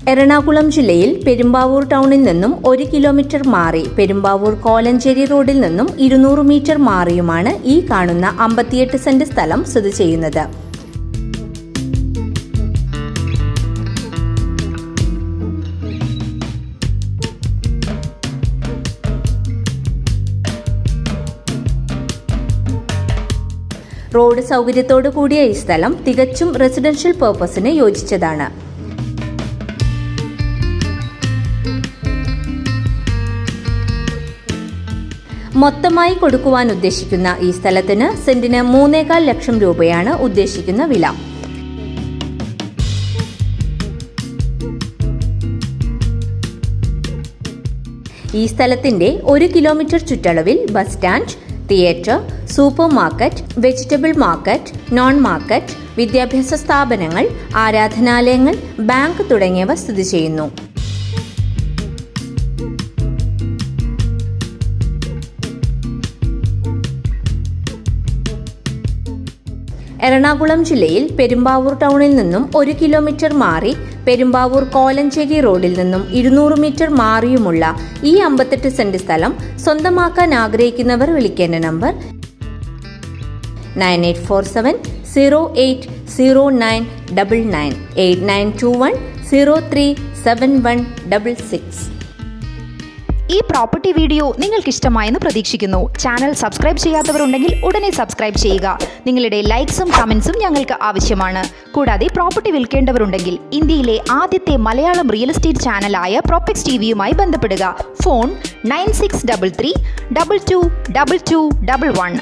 എറണാകുളം ജില്ലയിൽ പെരുമ്പാവൂർ ടൗണിൽ നിന്നും ഒരു കിലോമീറ്റർ മാറി പെരുമ്പാവൂർ കോലഞ്ചേരി റോഡിൽ നിന്നും ഇരുന്നൂറ് മീറ്റർ മാറിയുമാണ് ഈ കാണുന്ന അമ്പത്തിയെട്ട് സെന്റ് സ്ഥലം സ്ഥിതി ചെയ്യുന്നത് റോഡ് സൗകര്യത്തോടു കൂടിയ ഈ സ്ഥലം തികച്ചും റെസിഡൻഷ്യൽ പർപ്പസിന് യോജിച്ചതാണ് മൊത്തമായി കൊടുക്കുവാൻ ഉദ്ദേശിക്കുന്ന ഈ സ്ഥലത്തിന് സെന്റിന് മൂന്നേകാൽ ലക്ഷം രൂപയാണ് ഉദ്ദേശിക്കുന്ന വില ഈ സ്ഥലത്തിന്റെ ഒരു കിലോമീറ്റർ ചുറ്റളവിൽ bus stand theatre super market vegetable market non market വിദ്യാഭ്യാസ സ്ഥാപനങ്ങൾ ആരാധനാലയങ്ങൾ ബാങ്ക് തുടങ്ങിയവ സ്ഥിതി ചെയ്യുന്നു എറണാകുളം ജില്ലയിൽ പെരുമ്പാവൂർ ടൗണിൽ നിന്നും ഒരു കിലോമീറ്റർ മാറി പെരുമ്പാവൂർ കോലഞ്ചേരി റോഡിൽ നിന്നും ഇരുന്നൂറ് മീറ്റർ മാറിയുമുള്ള ഈ അമ്പത്തെട്ട് സെന്റ് സ്ഥലം സ്വന്തമാക്കാൻ ആഗ്രഹിക്കുന്നവർ വിളിക്കേണ്ട number nine eight four seven zero eight zero nine double nine eight nine two one zero three seven one double six ഈ പ്രോപ്പർട്ടി വീഡിയോ നിങ്ങൾക്ക് ഇഷ്ടമായെന്ന് പ്രതീക്ഷിക്കുന്നു ചാനൽ സബ്സ്ക്രൈബ് ചെയ്യാത്തവരുണ്ടെങ്കിൽ ഉടനെ സബ്സ്ക്രൈബ് ചെയ്യുക നിങ്ങളുടെ ലൈക്സും കമൻസും ഞങ്ങൾക്ക് ആവശ്യമാണ് കൂടാതെ പ്രോപ്പർട്ടി വിൽക്കേണ്ടവരുണ്ടെങ്കിൽ ഇന്ത്യയിലെ ആദ്യത്തെ മലയാളം റിയൽ എസ്റ്റേറ്റ് ചാനലായ പ്രോപ്പക്സ് ടി വിയുമായി ബന്ധപ്പെടുക phone nine six double three double two double two double one